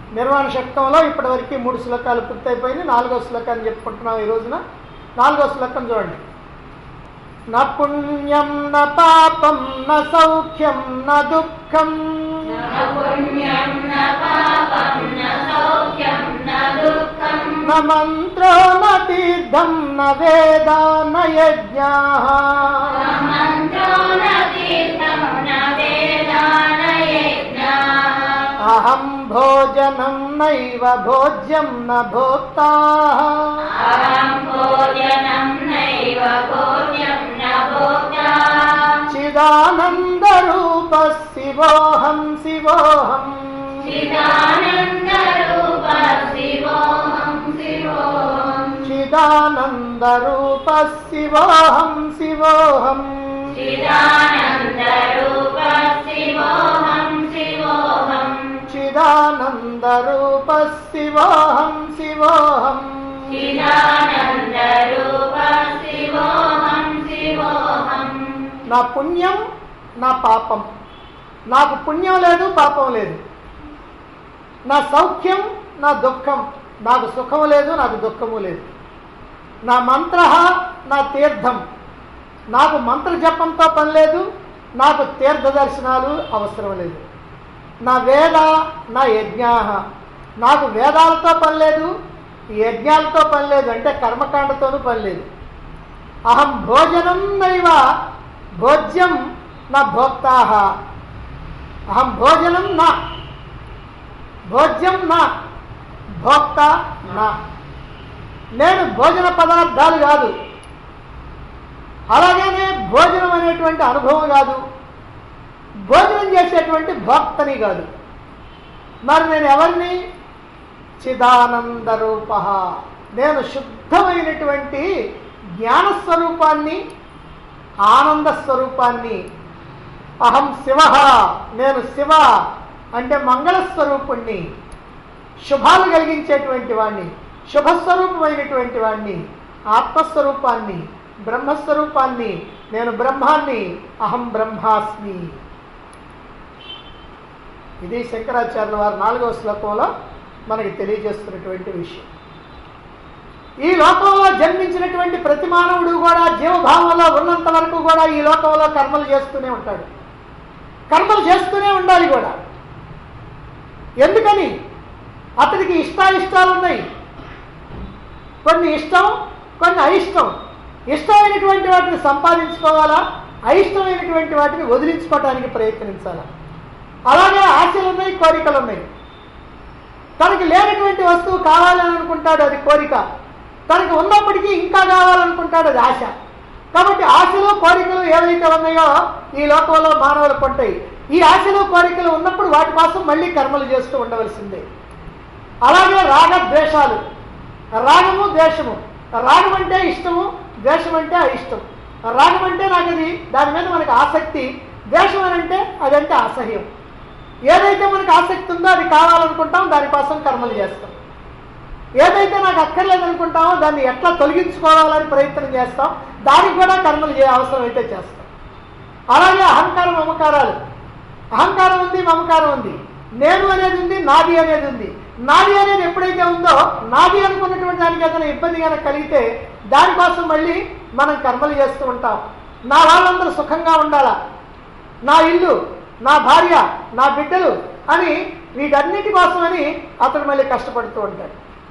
నిర్వాణ శతకంలో ఇప్పటివరకు మూడు శ్లోకాలు పూర్తయిపోయింది నాలుగో శ్లోకాన్ని చెప్పుకుంటున్నాం ఈ రోజున నాలుగో శ్లోకం చూడండి న పుణ్యం న పాపం న సౌఖ్యం న దుఃఖం न पुण्यं न पापं न सौख्यं न दुःखं న మంత్రో న తీర్థం న వేద న యజ్ఞా न मन्त्रो न तीर्थं न वेदा न यज्ञाः అహం భోజనం నైవ భోజ్యం న భోక్తా अहं भोजनं नैव भोज्यं न भोक्ता చిదానందరూప శివోహం శివోహం चिदानन्दरूप शिवोऽहं शिवोऽहं చిదానందరూప శివోహం శివోహం चिदानन्दरूप शिवोऽहं शिवोऽहं చిదానందరూప శివోహం శివోహం चिदानन्दरूप शिवोऽहं शिवोऽहं నా పుణ్యం నా పాపం నాకు పుణ్యం లేదు పాపం లేదు నా సౌఖ్యం నా దుఃఖం నాకు సుఖం లేదు నాకు దుఃఖము లేదు నా మంత్ర నా తీర్థం నాకు మంత్ర జపంతో పని లేదు నాకు తీర్థ దర్శనాలు అవసరం లేదు నా వేద నా యజ్ఞా నాకు వేదాలతో పని లేదు యజ్ఞాలతో పని లేదు అంటే కర్మకాండతోనూ పని లేదు అహం భోజనం నైవ భోజ్యం నా భోక్తా అహం భోజనం నా భోజ్యం నా భోక్త నా నేను భోజన పదార్థాలు కాదు అలాగనే భోజనం అనేటువంటి అనుభవం కాదు భోజనం చేసేటువంటి భోక్తని కాదు మరి నేను ఎవరిని చిదానంద రూప నేను శుద్ధమైనటువంటి జ్ఞానస్వరూపాన్ని ఆనంద స్వరూపాన్ని అహం శివ నేను శివ అంటే మంగళస్వరూపుణ్ణి శుభాలు కలిగించేటువంటి వాణ్ణి శుభస్వరూపమైనటువంటి వాణ్ణి ఆత్మస్వరూపాన్ని బ్రహ్మస్వరూపాన్ని నేను బ్రహ్మాన్ని అహం బ్రహ్మాస్మి ఇది శంకరాచార్యుల వారు నాలుగవ శ్లోకంలో మనకి తెలియజేస్తున్నటువంటి విషయం ఈ లోకంలో జన్మించినటువంటి ప్రతి మానవుడు కూడా జీవభావంలో ఉన్నంత వరకు కూడా ఈ లోకంలో కర్మలు చేస్తూనే ఉంటాడు కర్మలు చేస్తూనే ఉండాలి కూడా ఎందుకని అతడికి ఇష్టాయిష్టాలు ఉన్నాయి కొన్ని ఇష్టం కొన్ని అయిష్టం ఇష్టమైనటువంటి వాటిని సంపాదించుకోవాలా అయిష్టమైనటువంటి వాటిని వదిలించుకోవటానికి ప్రయత్నించాలా అలాగే ఆశలు ఉన్నాయి కోరికలు ఉన్నాయి తనకి లేనటువంటి వస్తువు కావాలని అనుకుంటాడు అది కోరిక తనకి ఉన్నప్పటికీ ఇంకా కావాలనుకుంటాడు అది ఆశ కాబట్టి ఆశలు కోరికలు ఏవైతే ఉన్నాయో ఈ లోకంలో మానవులకు ఉంటాయి ఈ ఆశలు కోరికలు ఉన్నప్పుడు వాటి కోసం మళ్ళీ కర్మలు చేస్తూ ఉండవలసిందే అలాగే రాగ ద్వేషాలు రాగము ద్వేషము రాగం అంటే ఇష్టము ద్వేషం అంటే అయిష్టం రాగం అంటే నాకు అది దాని మీద మనకు ఆసక్తి ద్వేషం అని అంటే అదంటే అసహ్యం ఏదైతే మనకు ఆసక్తి ఉందో అది కావాలనుకుంటాం దానికోసం కర్మలు చేస్తాం ఏదైతే నాకు అక్కర్లేదు అనుకుంటామో దాన్ని ఎట్లా తొలగించుకోవాలని ప్రయత్నం చేస్తాం దానికి కూడా కర్మలు చే అవసరం అయితే చేస్తాం అలాగే అహంకారం మమకారాలు అహంకారం ఉంది మమకారం ఉంది నేను అనేది ఉంది నాది అనేది ఉంది నాది అనేది ఎప్పుడైతే ఉందో నాది అనుకున్నటువంటి దానికి ఏదైనా ఇబ్బంది కనుక కలిగితే దానికోసం మళ్ళీ మనం కర్మలు చేస్తూ ఉంటాం నా వాళ్ళందరూ సుఖంగా ఉండాలా నా ఇల్లు నా భార్య నా బిడ్డలు అని వీటన్నిటి కోసమని అతడు మళ్ళీ కష్టపడుతూ ఉంటాడు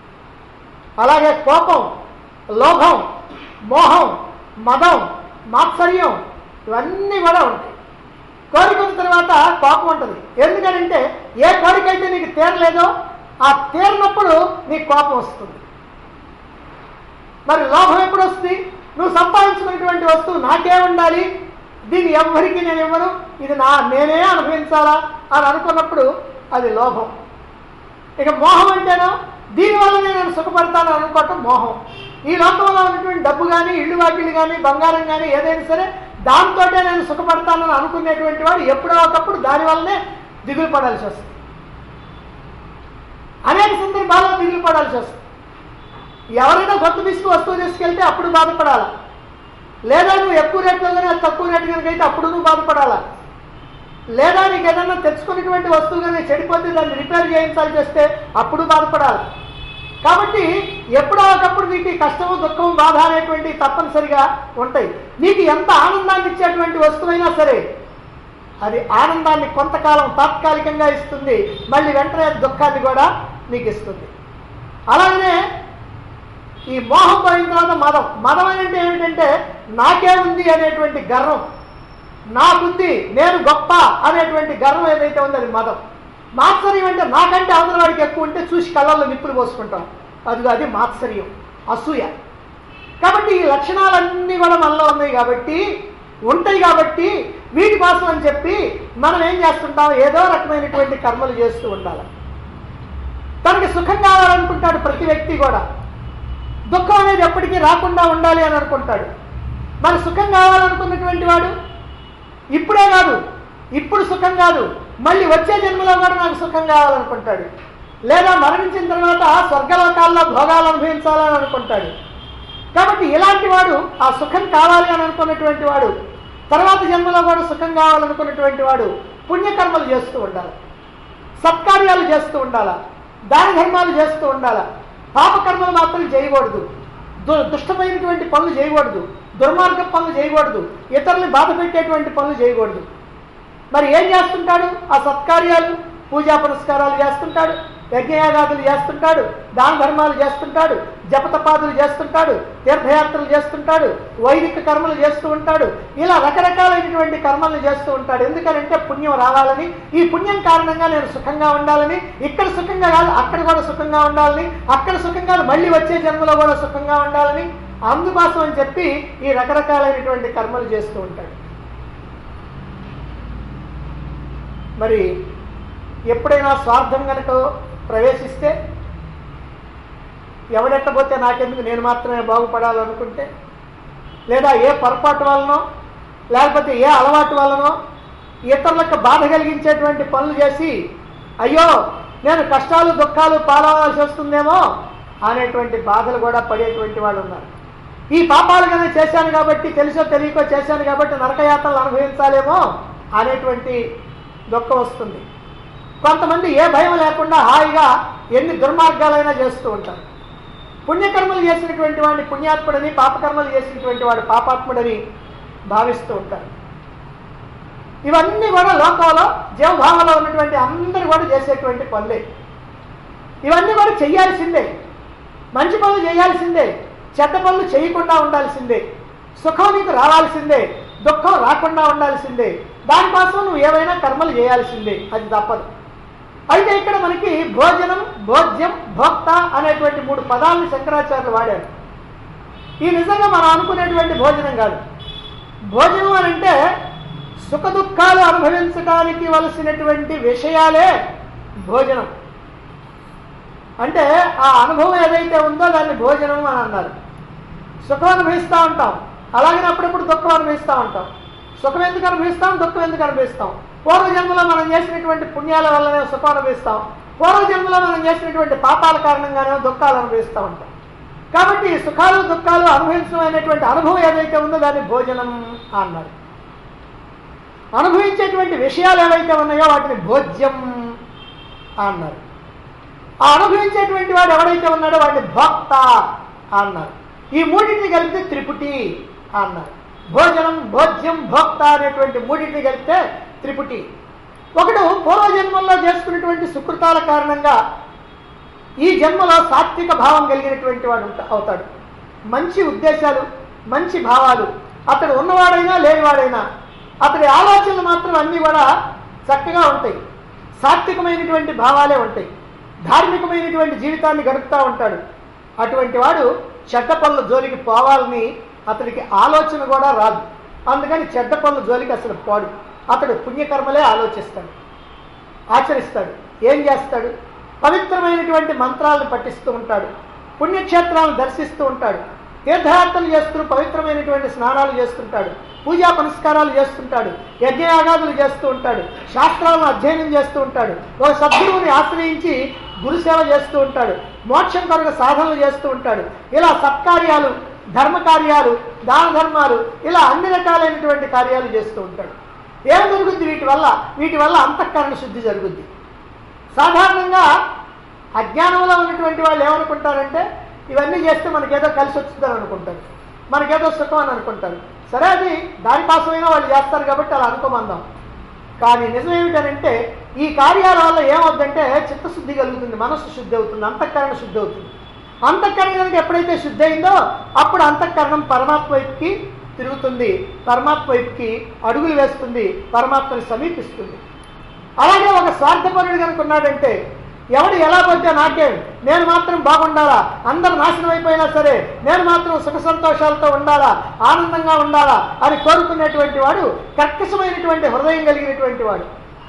అలాగే కోపం లోభం మోహం మదం మాత్సర్యం ఇవన్నీ కూడా ఉంటాయి కోరిక ఉన్న తర్వాత కోపం ఉంటుంది ఎందుకనంటే ఏ కోరిక అయితే నీకు తీరలేదో ఆ తీరినప్పుడు నీకు కోపం వస్తుంది మరి లోభం ఎప్పుడు వస్తుంది నువ్వు సంపాదించుకున్నటువంటి వస్తువు నాకే ఉండాలి దీన్ని ఎవ్వరికి నేను ఇవ్వను ఇది నా నేనే అనుభవించాలా అని అనుకున్నప్పుడు అది లోభం ఇక మోహం అంటేనో దీనివల్ల నేను సుఖపడతాను అనుకోవటం మోహం ఈ లోకంలో ఉన్నటువంటి డబ్బు కానీ ఇళ్ళు వాకిళ్ళు కానీ బంగారం కానీ ఏదైనా సరే దాంతోటే నేను సుఖపడతానని అనుకునేటువంటి వాడు ఎప్పుడో ఒకప్పుడు దానివల్లనే దిగులు పడాల్సి వస్తుంది అనేక సందర్భాల్లో దిగులు పడాల్సి వస్తుంది ఎవరైనా కొత్త తీసుకు వస్తువు తీసుకెళ్తే అప్పుడు బాధపడాలా లేదా నువ్వు ఎక్కువ రేట్లో కానీ అది తక్కువ రేటు కనుక అయితే అప్పుడు నువ్వు బాధపడాలా లేదా నీకు ఏదన్నా తెచ్చుకున్నటువంటి వస్తువు కానీ చెడిపోతే దాన్ని రిపేర్ చేయించాల్సి వస్తే అప్పుడు బాధపడాలి కాబట్టి ఎప్పుడో ఒకప్పుడు నీకు ఈ కష్టము దుఃఖము బాధ అనేటువంటి తప్పనిసరిగా ఉంటాయి నీకు ఎంత ఆనందాన్ని ఇచ్చేటువంటి వస్తువైనా సరే అది ఆనందాన్ని కొంతకాలం తాత్కాలికంగా ఇస్తుంది మళ్ళీ వెంటనే అది దుఃఖాన్ని కూడా నీకు ఇస్తుంది అలాగనే ఈ మోహం పోయిన తర్వాత మదం మదం అంటే ఏమిటంటే నాకే ఉంది అనేటువంటి గర్వం నాకుంది నేను గొప్ప అనేటువంటి గర్వం ఏదైతే ఉందో అది మదం మాత్సర్యం అంటే నాకంటే అవతల వాడికి ఎక్కువ ఉంటే చూసి కళ్ళల్లో నిప్పులు పోసుకుంటాం అది అది మాత్సర్యం అసూయ కాబట్టి ఈ లక్షణాలన్నీ కూడా మనలో ఉన్నాయి కాబట్టి ఉంటాయి కాబట్టి వీటి కోసం అని చెప్పి మనం ఏం చేస్తుంటాం ఏదో రకమైనటువంటి కర్మలు చేస్తూ ఉండాలి తనకి సుఖం కావాలనుకుంటాడు ప్రతి వ్యక్తి కూడా దుఃఖం అనేది ఎప్పటికీ రాకుండా ఉండాలి అని అనుకుంటాడు మరి సుఖం కావాలనుకున్నటువంటి వాడు ఇప్పుడే కాదు ఇప్పుడు సుఖం కాదు మళ్ళీ వచ్చే జన్మలో కూడా నాకు సుఖం కావాలనుకుంటాడు లేదా మరణించిన తర్వాత స్వర్గలోకాల్లో భోగాలు అనుభవించాలని అనుకుంటాడు కాబట్టి ఇలాంటి వాడు ఆ సుఖం కావాలి అని అనుకున్నటువంటి వాడు తర్వాత జన్మలో కూడా సుఖం కావాలనుకున్నటువంటి వాడు పుణ్యకర్మలు చేస్తూ ఉండాలి సత్కార్యాలు చేస్తూ ఉండాలా దాన ధర్మాలు చేస్తూ ఉండాలా పాపకర్మలు మాత్రం చేయకూడదు దు దుష్టమైనటువంటి పనులు చేయకూడదు దుర్మార్గ పనులు చేయకూడదు ఇతరుల్ని బాధ పెట్టేటువంటి పనులు చేయకూడదు మరి ఏం చేస్తుంటాడు ఆ సత్కార్యాలు పూజా పురస్కారాలు చేస్తుంటాడు యజ్ఞయాగాదులు చేస్తుంటాడు దాన ధర్మాలు చేస్తుంటాడు జపతపాదులు చేస్తుంటాడు తీర్థయాత్రలు చేస్తుంటాడు వైదిక కర్మలు చేస్తూ ఉంటాడు ఇలా రకరకాలైనటువంటి కర్మలు చేస్తూ ఉంటాడు ఎందుకనంటే పుణ్యం రావాలని ఈ పుణ్యం కారణంగా నేను సుఖంగా ఉండాలని ఇక్కడ సుఖంగా కాదు అక్కడ కూడా సుఖంగా ఉండాలని అక్కడ సుఖంగా మళ్ళీ వచ్చే జన్మలో కూడా సుఖంగా ఉండాలని అందుకోసం అని చెప్పి ఈ రకరకాలైనటువంటి కర్మలు చేస్తూ ఉంటాడు మరి ఎప్పుడైనా స్వార్థం కనుక ప్రవేశిస్తే ఎవడెట్టబోతే నాకెందుకు నేను మాత్రమే బాగుపడాలనుకుంటే లేదా ఏ పొరపాటు వలనో లేకపోతే ఏ అలవాటు వలనో ఇతరులకు బాధ కలిగించేటువంటి పనులు చేసి అయ్యో నేను కష్టాలు దుఃఖాలు పాలవాల్సి వస్తుందేమో అనేటువంటి బాధలు కూడా పడేటువంటి వాళ్ళు ఉన్నారు ఈ పాపాలు కనుక చేశాను కాబట్టి తెలుసో తెలియకో చేశాను కాబట్టి నరకయాత్రలు అనుభవించాలేమో అనేటువంటి దుఃఖం వస్తుంది కొంతమంది ఏ భయం లేకుండా హాయిగా ఎన్ని దుర్మార్గాలైనా చేస్తూ ఉంటారు పుణ్యకర్మలు చేసినటువంటి వాడిని పుణ్యాత్ముడని పాపకర్మలు చేసినటువంటి వాడు పాపాత్ముడని భావిస్తూ ఉంటారు ఇవన్నీ కూడా లోకంలో జీవభావంలో ఉన్నటువంటి అందరూ కూడా చేసేటువంటి పనులే ఇవన్నీ కూడా చెయ్యాల్సిందే మంచి పనులు చేయాల్సిందే చెడ్డ పనులు చేయకుండా ఉండాల్సిందే సుఖం నీకు రావాల్సిందే దుఃఖం రాకుండా ఉండాల్సిందే దానికోసం నువ్వు ఏవైనా కర్మలు చేయాల్సిందే అది తప్పదు అయితే ఇక్కడ మనకి భోజనం భోజ్యం భోక్త అనేటువంటి మూడు పదాలను శంకరాచార్యులు వాడారు ఈ నిజంగా మనం అనుకునేటువంటి భోజనం కాదు భోజనం అని అంటే సుఖ దుఃఖాలు అనుభవించడానికి వలసినటువంటి విషయాలే భోజనం అంటే ఆ అనుభవం ఏదైతే ఉందో దాన్ని భోజనం అని అన్నారు సుఖం అనుభవిస్తూ ఉంటాం అలాగే అప్పుడప్పుడు దుఃఖం అనుభవిస్తూ ఉంటాం సుఖం ఎందుకు అనుభవిస్తాం దుఃఖం ఎందుకు అనుభవిస్తాం పూర్వజన్మలో మనం చేసినటువంటి పుణ్యాల వల్లనే సుఖం అనుభవిస్తాం పూర్వజన్మలో మనం చేసినటువంటి పాపాల కారణంగానే దుఃఖాలు అనుభవిస్తూ ఉంటాం కాబట్టి ఈ సుఖాలు దుఃఖాలు అనుభవించడం అనేటువంటి అనుభవం ఏదైతే ఉందో దాన్ని భోజనం అన్నారు అనుభవించేటువంటి విషయాలు ఏవైతే ఉన్నాయో వాటిని భోజ్యం అన్నారు ఆ అనుభవించేటువంటి వాడు ఎవడైతే ఉన్నాడో వాడిని భోక్త అన్నారు ఈ మూడింటిని కలిపితే త్రిపుటి అన్నారు భోజనం భోజ్యం భోక్త అనేటువంటి మూడింటిని కలిపితే త్రిపుటి ఒకడు పూర్వజన్మల్లో చేసుకున్నటువంటి సుకృతాల కారణంగా ఈ జన్మలో సాత్విక భావం కలిగినటువంటి వాడు ఉంట- అవుతాడు మంచి ఉద్దేశాలు మంచి భావాలు అతడు ఉన్నవాడైనా లేనివాడైనా అతడి ఆలోచనలు మాత్రం అన్నీ కూడా చక్కగా ఉంటాయి సాత్వికమైనటువంటి భావాలే ఉంటాయి ధార్మికమైనటువంటి జీవితాన్ని గడుపుతూ ఉంటాడు అటువంటి వాడు చెడ్డ పనుల జోలికి పోవాలని అతడికి ఆలోచన కూడా రాదు అందుకని చెడ్డ పనుల జోలికి అసలు పోడు అతడు పుణ్యకర్మలే ఆలోచిస్తాడు ఆచరిస్తాడు ఏం చేస్తాడు పవిత్రమైనటువంటి మంత్రాలను పఠిస్తూ ఉంటాడు పుణ్యక్షేత్రాలను దర్శిస్తూ ఉంటాడు తీర్థయాత్రలు చేస్తూ పవిత్రమైనటువంటి స్నానాలు చేస్తుంటాడు పూజా పునస్కారాలు చేస్తుంటాడు యజ్ఞయాగాదులు చేస్తూ ఉంటాడు శాస్త్రాలను అధ్యయనం చేస్తూ ఉంటాడు ఒక సద్గురువుని ఆశ్రయించి గురుసేవ చేస్తూ ఉంటాడు మోక్షం కొరకు సాధనలు చేస్తూ ఉంటాడు ఇలా సత్కార్యాలు ధర్మ కార్యాలు దాన ధర్మాలు ఇలా అన్ని రకాలైనటువంటి కార్యాలు చేస్తూ ఉంటాడు ఏం జరుగుద్ది వీటి వల్ల వీటి వల్ల అంతఃకరణ శుద్ధి జరుగుద్ది సాధారణంగా అజ్ఞానంలో ఉన్నటువంటి వాళ్ళు ఏమనుకుంటారంటే ఇవన్నీ చేస్తే మనకేదో కలిసి వచ్చిందని అనుకుంటారు మనకేదో సుఖం అని అనుకుంటారు సరే అది దానికోసమైనా వాళ్ళు చేస్తారు కాబట్టి అలా అనుకోమందాం కానీ నిజం ఏమిటనంటే ఈ కార్యాల వల్ల ఏమవుద్దంటే చిత్తశుద్ధి కలుగుతుంది మనస్సు శుద్ధి అవుతుంది అంతఃకరణ శుద్ధి అవుతుంది అంతఃకరణ కనుక ఎప్పుడైతే శుద్ధి అయిందో అప్పుడు అంతఃకరణం పరమాత్మ వైపుకి తిరుగుతుంది పరమాత్మ వైపుకి అడుగులు వేస్తుంది పరమాత్మని సమీపిస్తుంది అలాగే ఒక స్వార్థపరుడు కనుక ఉన్నాడంటే ఎవడు ఎలా పోతే నాకేం నేను మాత్రం బాగుండాలా అందరు నాశనం అయిపోయినా సరే నేను మాత్రం సుఖ సంతోషాలతో ఉండాలా ఆనందంగా ఉండాలా అని కోరుకునేటువంటి వాడు కర్కశమైనటువంటి హృదయం కలిగినటువంటి వాడు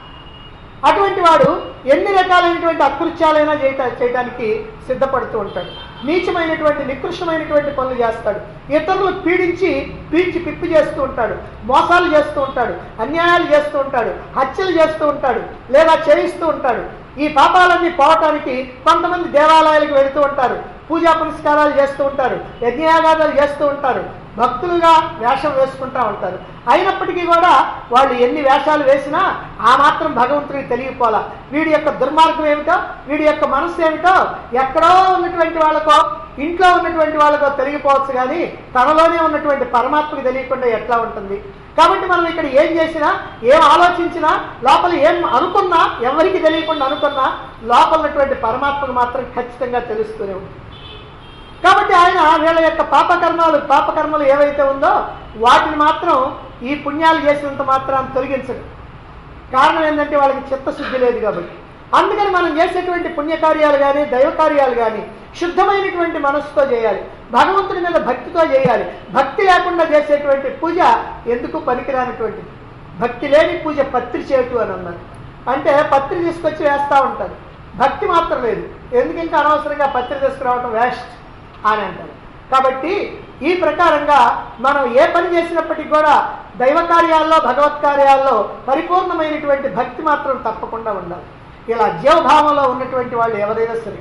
అటువంటి వాడు ఎన్ని రకాలైనటువంటి అకృత్యాలైనా చేయట చేయడానికి సిద్ధపడుతూ ఉంటాడు నీచమైనటువంటి నికృష్టమైనటువంటి పనులు చేస్తాడు ఇతరులు పీడించి పీల్చి పిప్పి చేస్తూ ఉంటాడు మోసాలు చేస్తూ ఉంటాడు అన్యాయాలు చేస్తూ ఉంటాడు హత్యలు చేస్తూ ఉంటాడు లేదా చేయిస్తూ ఉంటాడు ఈ పాపాలన్నీ పోవటానికి కొంతమంది దేవాలయాలకు వెళుతూ ఉంటారు పూజా పునస్కారాలు చేస్తూ ఉంటారు యజ్ఞయాగాదాలు చేస్తూ ఉంటారు భక్తులుగా వేషం వేసుకుంటా ఉంటారు అయినప్పటికీ కూడా వాళ్ళు ఎన్ని వేషాలు వేసినా ఆ మాత్రం భగవంతుడికి తెలియపోలా వీడి యొక్క దుర్మార్గం ఏమిటో వీడి యొక్క మనస్సు ఏమిటో ఎక్కడో ఉన్నటువంటి వాళ్ళకో ఇంట్లో ఉన్నటువంటి వాళ్ళకో తెలియపోవచ్చు కానీ తనలోనే ఉన్నటువంటి పరమాత్మకి తెలియకుండా ఎట్లా ఉంటుంది కాబట్టి మనం ఇక్కడ ఏం చేసినా ఏం ఆలోచించినా లోపల ఏం అనుకున్నా ఎవరికి తెలియకుండా అనుకున్నా లోపల ఉన్నటువంటి పరమాత్మకు మాత్రం ఖచ్చితంగా తెలుస్తూనే ఉంది కాబట్టి ఆయన వీళ్ళ యొక్క పాపకర్మాలు పాపకర్మలు ఏవైతే ఉందో వాటిని మాత్రం ఈ పుణ్యాలు చేసినంత మాత్రాన్ని తొలగించడు కారణం ఏంటంటే వాళ్ళకి చిత్తశుద్ధి లేదు కాబట్టి అందుకని మనం చేసేటువంటి పుణ్యకార్యాలు కానీ దైవ కార్యాలు కానీ శుద్ధమైనటువంటి మనస్సుతో చేయాలి భగవంతుడి మీద భక్తితో చేయాలి భక్తి లేకుండా చేసేటువంటి పూజ ఎందుకు పనికిరానటువంటిది భక్తి లేని పూజ పత్రి చేటు అని అన్నారు అంటే పత్రి తీసుకొచ్చి వేస్తూ ఉంటారు భక్తి మాత్రం లేదు ఎందుకు ఇంకా అనవసరంగా పత్రి తీసుకురావడం వేస్ట్ అని అంటారు కాబట్టి ఈ ప్రకారంగా మనం ఏ పని చేసినప్పటికీ కూడా దైవ కార్యాల్లో భగవత్ కార్యాల్లో పరిపూర్ణమైనటువంటి భక్తి మాత్రం తప్పకుండా ఉండాలి ఇలా జీవభావంలో ఉన్నటువంటి వాళ్ళు ఎవరైనా సరే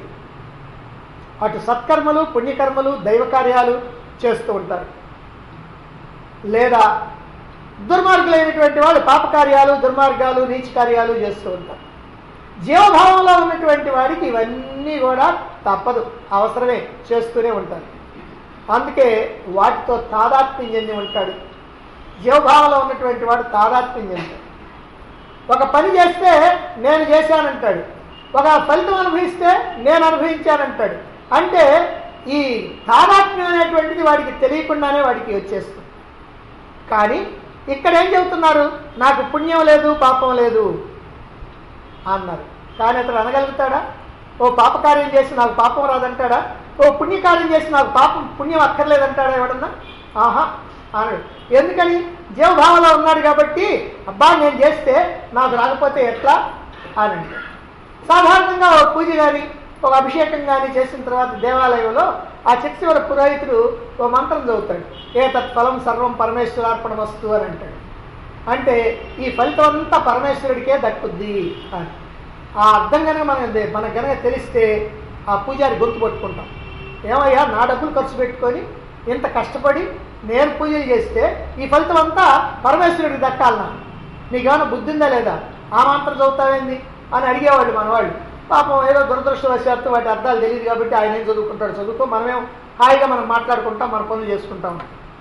అటు సత్కర్మలు పుణ్యకర్మలు దైవ కార్యాలు చేస్తూ ఉంటారు లేదా దుర్మార్గులైనటువంటి వాళ్ళు పాపకార్యాలు దుర్మార్గాలు నీచ కార్యాలు చేస్తూ ఉంటారు జీవభావంలో ఉన్నటువంటి వాడికి ఇవన్నీ కూడా తప్పదు అవసరమే చేస్తూనే ఉంటారు అందుకే వాటితో తాదాత్మ్యం చెంది ఉంటాడు జీవభావంలో ఉన్నటువంటి వాడు తాదాత్మ్యం చెందుతాడు ఒక పని చేస్తే నేను చేశానంటాడు ఒక ఫలితం అనుభవిస్తే నేను అనుభవించానంటాడు అంటే ఈ తాదాత్మ్యం అనేటువంటిది వాడికి తెలియకుండానే వాడికి వచ్చేస్తుంది కానీ ఇక్కడ ఏం చెబుతున్నారు నాకు పుణ్యం లేదు పాపం లేదు అన్నారు కానీ అతడు అనగలుగుతాడా ఓ పాపకార్యం చేసి నాకు పాపం రాదంటాడా ఓ పుణ్యకార్యం చేసి నాకు పాపం పుణ్యం అక్కర్లేదంటాడా ఎవడన్నా ఆహా అన్నాడు ఎందుకని జీవభావంలో ఉన్నాడు కాబట్టి అబ్బా నేను చేస్తే నాకు రాకపోతే ఎట్లా అని అంటాడు సాధారణంగా ఒక పూజ కానీ ఒక అభిషేకం కానీ చేసిన తర్వాత దేవాలయంలో ఆ చర్చివర పురోహితుడు ఓ మంత్రం చదువుతాడు ఏ తత్ఫలం సర్వం పరమేశ్వరార్పణ వస్తు అని అంటాడు అంటే ఈ ఫలితం అంతా పరమేశ్వరుడికే దక్కుద్ది అని ఆ అర్థం కనుక మన మనకు కనుక తెలిస్తే ఆ పూజారి గుర్తు పట్టుకుంటాం ఏమయ్యా నా డబ్బులు ఖర్చు పెట్టుకొని ఇంత కష్టపడి నేను పూజలు చేస్తే ఈ ఫలితం అంతా పరమేశ్వరుడికి దక్కాలనా నీకేమైనా బుద్ధి ఉందా లేదా ఆ మంత్రం చదువుతావేంది అని అడిగేవాళ్ళు మన వాళ్ళు పాపం ఏదో దురదృష్టవశాత్తు వాటి అర్థాలు తెలియదు కాబట్టి ఆయన ఏం చదువుకుంటాడు చదువుకో మనమేం హాయిగా మనం మాట్లాడుకుంటాం మన పనులు చేసుకుంటాం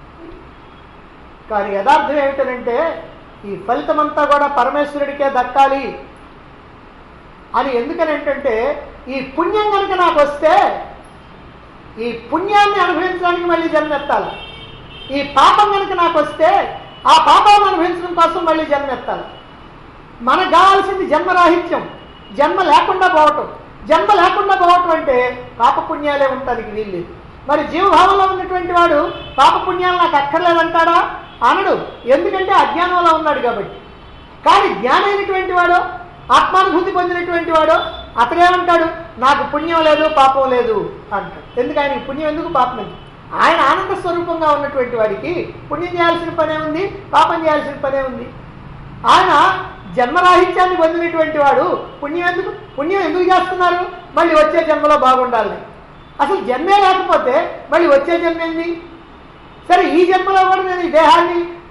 కానీ యథార్థం ఏమిటంటే ఈ ఫలితం అంతా కూడా పరమేశ్వరుడికే దక్కాలి అని ఎందుకని ఏంటంటే ఈ పుణ్యం కనుక నాకు వస్తే ఈ పుణ్యాన్ని అనుభవించడానికి మళ్ళీ జన్మెత్తాలి ఈ పాపం కనుక నాకు వస్తే ఆ పాపాన్ని అనుభవించడం కోసం మళ్ళీ జన్మెత్తాలి మనకు కావాల్సింది జన్మరాహిత్యం జన్మ లేకుండా పోవటం జన్మ లేకుండా పోవటం అంటే పాపపుణ్యాలే ఉండటానికి వీల్లేదు మరి జీవభావంలో ఉన్నటువంటి వాడు పాపపుణ్యాలు నాకు అక్కర్లేదంటాడా అనడు ఎందుకంటే అజ్ఞానంలో ఉన్నాడు కాబట్టి కానీ జ్ఞానైనటువంటి వాడు ఆత్మానుభూతి పొందినటువంటి వాడు అతడేమంటాడు నాకు పుణ్యం లేదు పాపం లేదు అంటాడు ఎందుకు ఆయనకి పుణ్యం ఎందుకు పాపం ఎందుకు ఆయన ఆనంద స్వరూపంగా ఉన్నటువంటి వాడికి పుణ్యం చేయాల్సిన పనే ఉంది పాపం చేయాల్సిన పనే ఉంది ఆయన జన్మరాహిత్యాన్ని పొందినటువంటి వాడు పుణ్యం ఎందుకు పుణ్యం ఎందుకు చేస్తున్నారు మళ్ళీ వచ్చే జన్మలో బాగుండాలి అసలు జన్మే లేకపోతే మళ్ళీ వచ్చే జన్మ ఏంది సరే ఈ జన్మలో కూడా నేను ఈ దేహాన్ని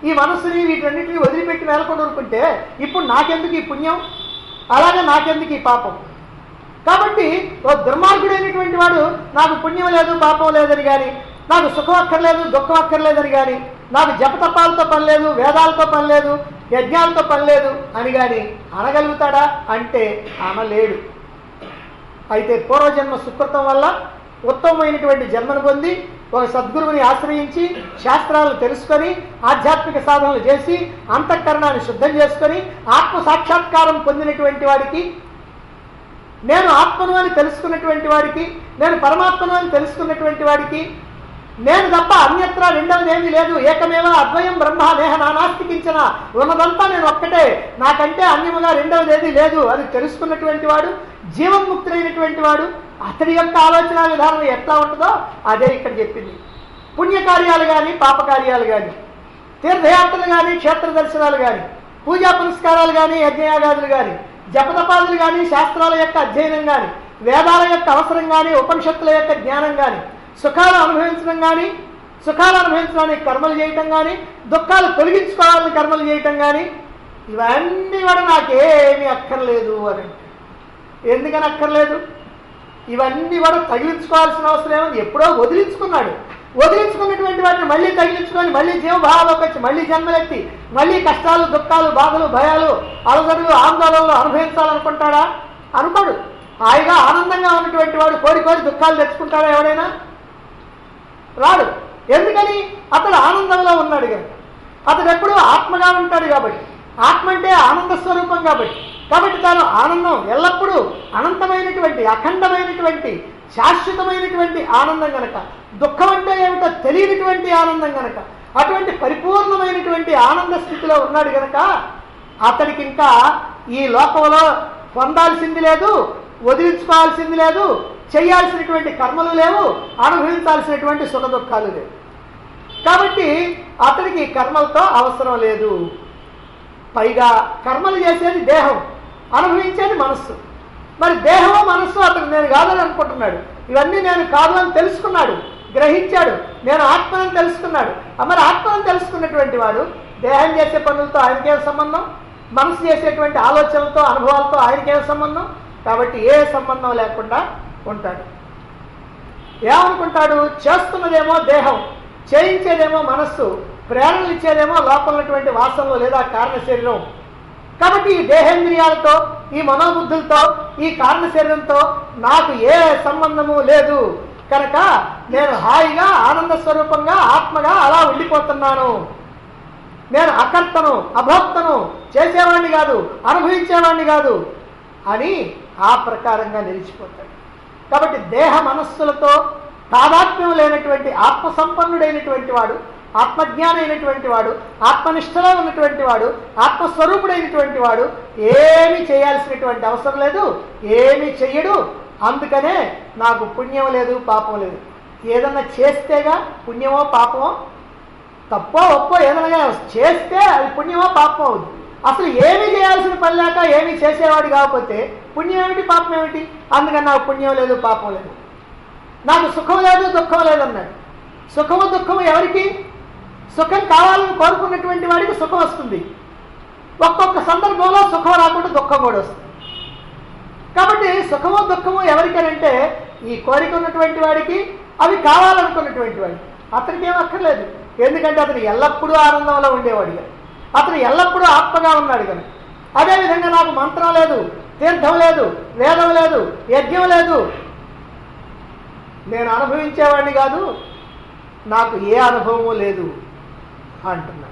ఈ మనస్సుని వీటన్నిటిని వదిలిపెట్టి వేలకుండా ఊరుకుంటే ఇప్పుడు నాకెందుకు ఈ పుణ్యం అలాగే నాకెందుకు ఈ పాపం కాబట్టి ఓ దుర్మార్గుడైనటువంటి వాడు నాకు పుణ్యం లేదు పాపం లేదని కానీ నాకు సుఖం అక్కర్లేదు దుఃఖం అక్కర్లేదని కానీ నాకు జపతపాలతో పని లేదు వేదాలతో పని లేదు యజ్ఞాలతో పని లేదు అని కానీ అనగలుగుతాడా అంటే అనలేడు అయితే పూర్వజన్మ సుకృతం వల్ల ఉత్తమమైనటువంటి జన్మను పొంది ఒక సద్గురువుని ఆశ్రయించి శాస్త్రాలను తెలుసుకొని ఆధ్యాత్మిక సాధనలు చేసి అంతఃకరణాన్ని శుద్ధం చేసుకొని ఆత్మ సాక్షాత్కారం పొందినటువంటి వాడికి నేను ఆత్మను అని తెలుసుకున్నటువంటి వాడికి నేను పరమాత్మను అని తెలుసుకున్నటువంటి వాడికి నేను తప్ప అన్యత్ర రెండవది ఏమీ లేదు ఏకమేవ అద్వయం బ్రహ్మ నేహ నానాస్తికించిన ఉన్నదంతా నేను ఒక్కటే నాకంటే అన్యముగా రెండవది ఏది లేదు అది తెలుసుకున్నటువంటి వాడు జీవన్ముక్తులైనటువంటి వాడు అతడి యొక్క ఆలోచన విధానం ఎట్లా ఉంటుందో అదే ఇక్కడ చెప్పింది పుణ్యకార్యాలు కానీ పాపకార్యాలు కానీ తీర్థయాత్రలు కానీ క్షేత్ర దర్శనాలు కానీ పూజా పురస్కారాలు కానీ యజ్ఞయాగాదులు కానీ జపతపాదులు కానీ శాస్త్రాల యొక్క అధ్యయనం కానీ వేదాల యొక్క అవసరం కానీ ఉపనిషత్తుల యొక్క జ్ఞానం కానీ సుఖాలు అనుభవించడం కానీ సుఖాలు అనుభవించడానికి కర్మలు చేయటం కానీ దుఃఖాలు తొలగించుకోవాలని కర్మలు చేయటం కానీ ఇవన్నీ కూడా నాకేమీ అక్కర్లేదు అని ఎందుకని అక్కర్లేదు ఇవన్నీ కూడా తగిలించుకోవాల్సిన అవసరం ఏముంది ఎప్పుడో వదిలించుకున్నాడు వదిలించుకున్నటువంటి వాటిని మళ్ళీ తగిలించుకొని మళ్ళీ జీవభావాలకు వచ్చి మళ్ళీ జన్మలెత్తి మళ్ళీ కష్టాలు దుఃఖాలు బాధలు భయాలు అలసడులు ఆందోళనలు అనుభవించాలనుకుంటాడా అనుకోడు హాయిగా ఆనందంగా ఉన్నటువంటి వాడు కోరి కోరి దుఃఖాలు తెచ్చుకుంటాడా ఎవడైనా రాడు ఎందుకని అతడు ఆనందంలో ఉన్నాడు కనుక అతడు ఎప్పుడూ ఆత్మగా ఉంటాడు కాబట్టి ఆత్మ అంటే ఆనంద స్వరూపం కాబట్టి కాబట్టి తాను ఆనందం ఎల్లప్పుడూ అనంతమైనటువంటి అఖండమైనటువంటి శాశ్వతమైనటువంటి ఆనందం గనక దుఃఖం అంటే ఏమిటో తెలియనటువంటి ఆనందం గనక అటువంటి పరిపూర్ణమైనటువంటి ఆనంద స్థితిలో ఉన్నాడు గనక అతడికి ఇంకా ఈ లోకంలో పొందాల్సింది లేదు వదిలించుకోవాల్సింది లేదు చేయాల్సినటువంటి కర్మలు లేవు అనుభవించాల్సినటువంటి సుఖ దుఃఖాలు లేవు కాబట్టి అతడికి కర్మలతో అవసరం లేదు పైగా కర్మలు చేసేది దేహం అనుభవించేది మనస్సు మరి దేహము మనస్సు అతను నేను కాదని అనుకుంటున్నాడు ఇవన్నీ నేను కాదు అని తెలుసుకున్నాడు గ్రహించాడు నేను ఆత్మని తెలుసుకున్నాడు ఆ మరి ఆత్మని తెలుసుకున్నటువంటి వాడు దేహం చేసే పనులతో ఆయనకేం సంబంధం మనసు చేసేటువంటి ఆలోచనలతో అనుభవాలతో ఆయనకేం సంబంధం కాబట్టి ఏ సంబంధం లేకుండా ఉంటాడు ఏమనుకుంటాడు చేస్తున్నదేమో దేహం చేయించేదేమో మనస్సు ప్రేరణలు ఇచ్చేదేమో లోపల ఉన్నటువంటి వాసనలు లేదా కారణ శరీరం కాబట్టి ఈ దేహేంద్రియాలతో ఈ మనోబుద్ధులతో ఈ కారణ శరీరంతో నాకు ఏ సంబంధము లేదు కనుక నేను హాయిగా ఆనంద స్వరూపంగా ఆత్మగా అలా ఉండిపోతున్నాను నేను అకర్తను అభోక్తను చేసేవాడిని కాదు అనుభవించేవాడిని కాదు అని ఆ ప్రకారంగా నిలిచిపోతాడు కాబట్టి దేహ మనస్సులతో తాదాత్మ్యం లేనటువంటి ఆత్మ సంపన్నుడైనటువంటి వాడు ఆత్మజ్ఞానం అయినటువంటి వాడు ఆత్మనిష్టలో ఉన్నటువంటి వాడు ఆత్మస్వరూపుడైనటువంటి వాడు ఏమి చేయాల్సినటువంటి అవసరం లేదు ఏమి చెయ్యడు అందుకనే నాకు పుణ్యం లేదు పాపం లేదు ఏదన్నా చేస్తేగా పుణ్యమో పాపమో తప్పో ఒప్పో ఏదైనా చేస్తే అది పుణ్యమో పాపం అవుద్ది అసలు ఏమీ చేయాల్సిన పని లేక ఏమీ చేసేవాడు కాకపోతే పుణ్యం ఏమిటి పాపం ఏమిటి అందుకని నాకు పుణ్యం లేదు పాపం లేదు నాకు సుఖం లేదు దుఃఖం లేదన్నాడు సుఖము దుఃఖము ఎవరికి సుఖం కావాలని కోరుకున్నటువంటి వాడికి సుఖం వస్తుంది ఒక్కొక్క సందర్భంలో సుఖం రాకుండా దుఃఖం కూడా వస్తుంది కాబట్టి సుఖము దుఃఖము ఎవరికనంటే ఈ కోరిక ఉన్నటువంటి వాడికి అవి కావాలనుకున్నటువంటి వాడికి అతనికి ఏం అక్కర్లేదు ఎందుకంటే అతను ఎల్లప్పుడూ ఆనందంలో ఉండేవాడు కనుక అతను ఎల్లప్పుడూ ఆత్మగా ఉన్నాడు కనుక అదేవిధంగా నాకు మంత్రం లేదు తీర్థం లేదు వేదం లేదు యజ్ఞం లేదు నేను అనుభవించేవాడిని కాదు నాకు ఏ అనుభవము లేదు అంటున్నాడు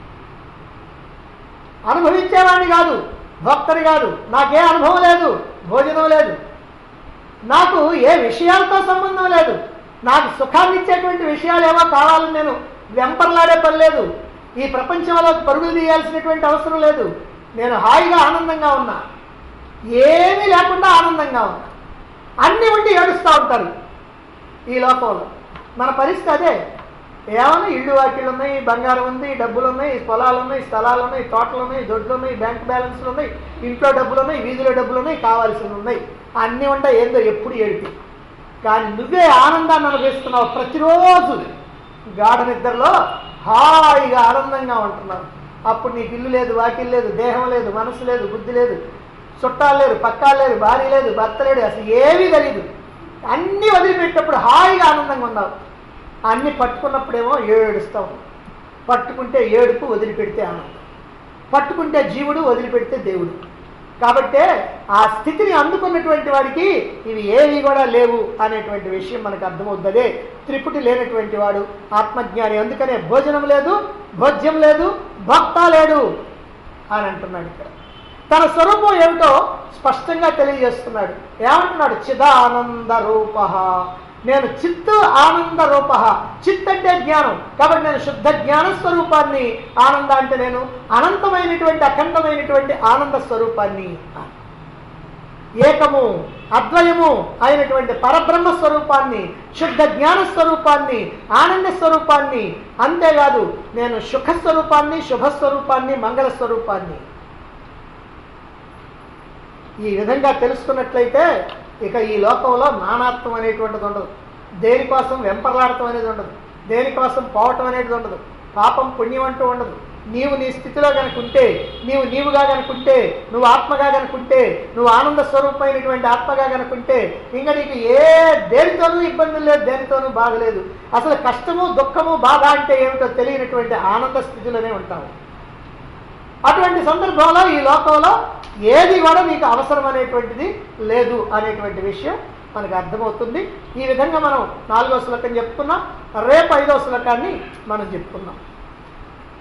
అనుభవించేవాడిని కాదు భక్తుని కాదు నాకే అనుభవం లేదు భోజనం లేదు నాకు ఏ విషయాలతో సంబంధం లేదు నాకు సుఖాన్ని ఇచ్చేటువంటి విషయాలు ఏమో కావాలని నేను వెంపర్లాడే పని లేదు ఈ ప్రపంచంలో పరుగులు తీయాల్సినటువంటి అవసరం లేదు నేను హాయిగా ఆనందంగా ఉన్నా ఏమీ లేకుండా ఆనందంగా ఉన్నా అన్నీ ఉండి ఏడుస్తూ ఉంటారు ఈ లోకంలో మన పరిస్థితి అదే ఏమన్నా ఇళ్ళు వాకిళ్ళు ఉన్నాయి బంగారం ఉంది డబ్బులు ఉన్నాయి పొలాలు ఉన్నాయి స్థలాలు ఉన్నాయి తోటలు ఉన్నాయి దొడ్లు ఉన్నాయి బ్యాంక్ బ్యాలెన్స్లు ఉన్నాయి ఇంట్లో డబ్బులు ఉన్నాయి వీధిలో డబ్బులు ఉన్నాయి కావాల్సినవి ఉన్నాయి అన్నీ ఉంటాయి ఏందో ఎప్పుడు ఏడిపి కానీ నువ్వే ఆనందాన్ని అనుభవిస్తున్నావు ప్రతిరోజు గాఢ నిద్రలో హాయిగా ఆనందంగా ఉంటున్నారు అప్పుడు నీకు ఇల్లు లేదు వాకిల్ లేదు దేహం లేదు మనసు లేదు బుద్ధి లేదు చుట్టాలు లేరు పక్కాలు లేరు భార్య లేదు భర్త లేడు అసలు ఏమీ తెలియదు అన్నీ వదిలిపెట్టినప్పుడు హాయిగా ఆనందంగా ఉన్నావు అన్నీ పట్టుకున్నప్పుడేమో ఏడుస్తావు పట్టుకుంటే ఏడుపు వదిలిపెడితే ఆనందం పట్టుకుంటే జీవుడు వదిలిపెడితే దేవుడు కాబట్టే ఆ స్థితిని అందుకున్నటువంటి వాడికి ఇవి ఏవి కూడా లేవు అనేటువంటి విషయం మనకు అర్థమవుతుంది త్రిపుటి లేనటువంటి వాడు ఆత్మజ్ఞాని అందుకనే భోజనం లేదు భోజ్యం లేదు భక్త లేడు అని అంటున్నాడు ఇక్కడ తన స్వరూపం ఏమిటో స్పష్టంగా తెలియజేస్తున్నాడు ఏమంటున్నాడు చిదానంద రూప నేను చిత్తు ఆనంద రూప చిత్ అంటే జ్ఞానం కాబట్టి నేను శుద్ధ జ్ఞాన స్వరూపాన్ని ఆనంద అంటే నేను అనంతమైనటువంటి అఖండమైనటువంటి ఆనంద స్వరూపాన్ని ఏకము అద్వయము అయినటువంటి పరబ్రహ్మ స్వరూపాన్ని శుద్ధ జ్ఞాన స్వరూపాన్ని ఆనంద స్వరూపాన్ని అంతేకాదు నేను సుఖ స్వరూపాన్ని శుభ స్వరూపాన్ని మంగళ స్వరూపాన్ని ఈ విధంగా తెలుసుకున్నట్లయితే ఇక ఈ లోకంలో నానాత్వం అనేటువంటిది ఉండదు దేనికోసం వెంపర్లాడటం అనేది ఉండదు దేనికోసం పోవటం అనేది ఉండదు పాపం పుణ్యం అంటూ ఉండదు నీవు నీ స్థితిలో కనుకుంటే నీవు నీవుగా కనుకుంటే నువ్వు ఆత్మగా కనుకుంటే నువ్వు ఆనంద స్వరూపమైనటువంటి ఆత్మగా కనుకుంటే ఇంకా నీకు ఏ దేనితోనూ ఇబ్బందులు లేదు దేనితోనూ బాగలేదు అసలు కష్టము దుఃఖము బాధ అంటే ఏమిటో తెలియనటువంటి ఆనంద స్థితిలోనే ఉంటావు అటువంటి సందర్భంలో ఈ లోకంలో ఏది కూడా నీకు అవసరం అనేటువంటిది లేదు అనేటువంటి విషయం మనకు అర్థమవుతుంది ఈ విధంగా మనం నాలుగో శ్లోకం చెప్పుకున్నాం రేపు ఐదో శ్లోకాన్ని మనం చెప్పుకున్నాం